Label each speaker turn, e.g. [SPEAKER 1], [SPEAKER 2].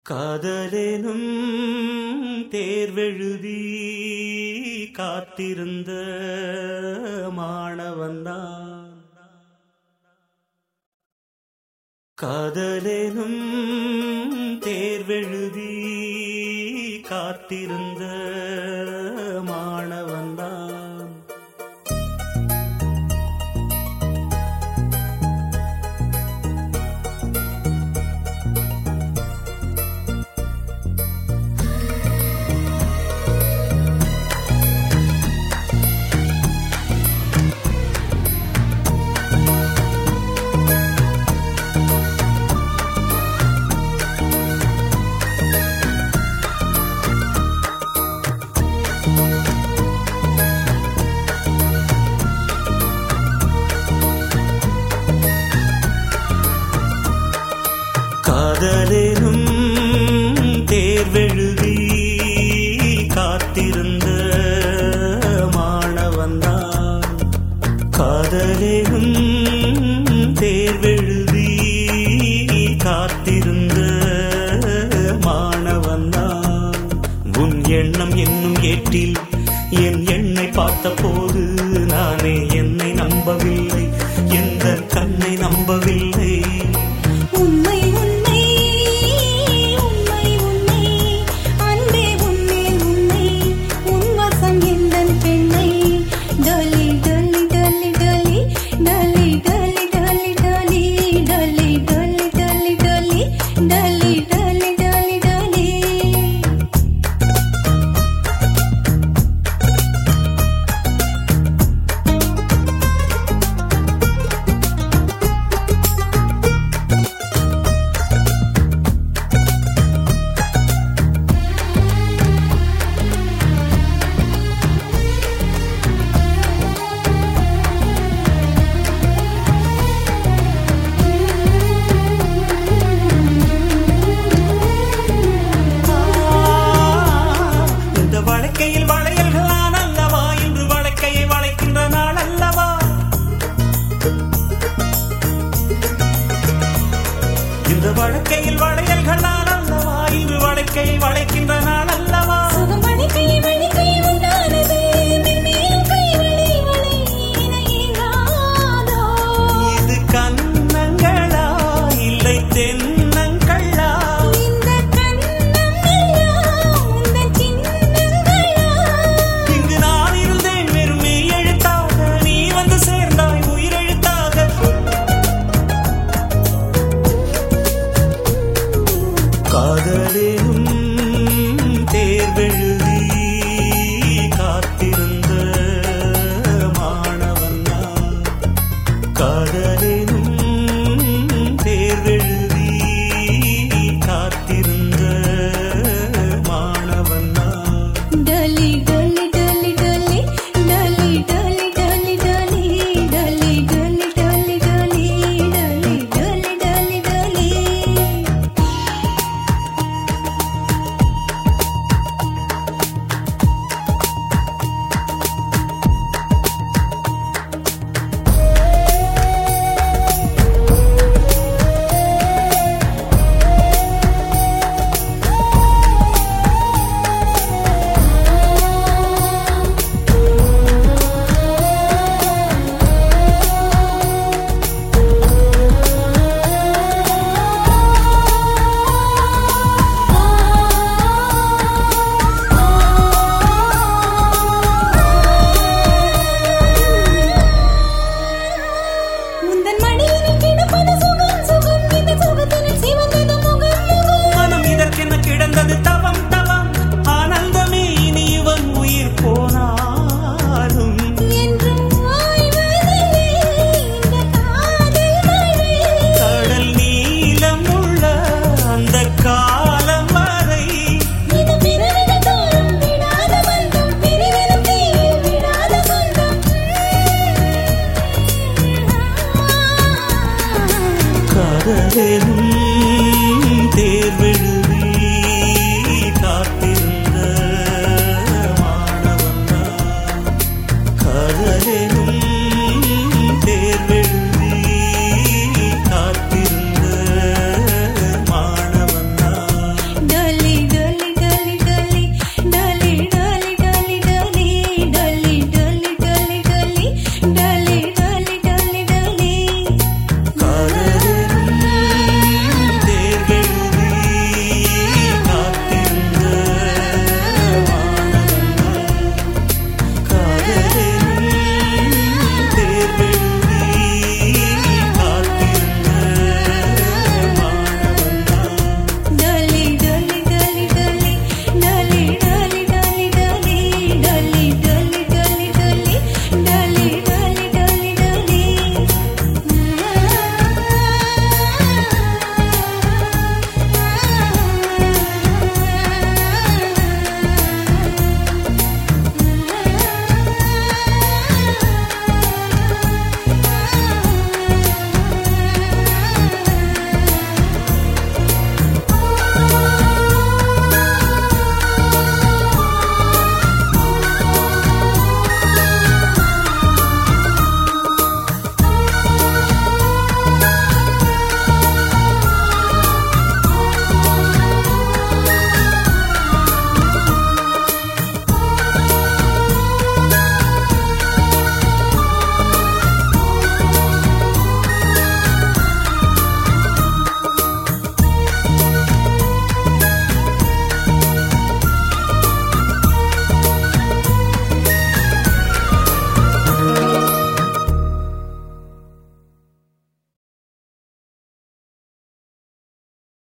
[SPEAKER 1] காதலேனும் தேர்வெழுதி காத்திருந்த மாணவன்தான் காதலேனும் தேர்வெழுதி காத்திருந்த மாணவன்தான் காதலேனும் தேர்வெழுதி காத்திருந்த மாணவன்தான் காதலேனும் தேர்வெழுதி காத்திருந்த மாணவன்தான் உன் எண்ணம் என்னும் ஏட்டில் என் எண்ணை பார்த்தபோது நானே என்னை நம்பவில்லை எந்த கண்ணை நம்பவில்லை
[SPEAKER 2] உண்மை உண்மை உண்மை உண்மை அன்பே உன்மேல் உண்மை உன் வசம் எந்தன் பெண்ணை டொலி டொலி டொலி டொலி டொலி டொலி டொலி டொலி டொலி டொலி டொலி டொலி டொலி டொலி டொலி டொலி
[SPEAKER 1] இந்த வழக்கையில் வளையல்கள் நான் அல்லவா இன்று வழக்கையை வளைக்கின்ற நாள் அல்லவா இந்த வழக்கையில் வளையல்கள் நான் அல்லவா இன்று வழக்கையை வளைக்கின்ற நாள் அல்லவா
[SPEAKER 2] சுகம் வழிக்கை வழிக்கை உண்டானது மென்மேலும் கை வழி வழி இணையாதோ
[SPEAKER 1] இது கண்ணங்களா இல்லை தென்னங்களா
[SPEAKER 2] இந்த கண்ணம் எல்லாம் உந்தன் சின்னங்களா
[SPEAKER 1] இங்கு நான் இருந்தேன் வெறும் மெய் எழுத்தாக நீ வந்து சேர்ந்தாய் உயிரெழுத்தாக காதலேனும்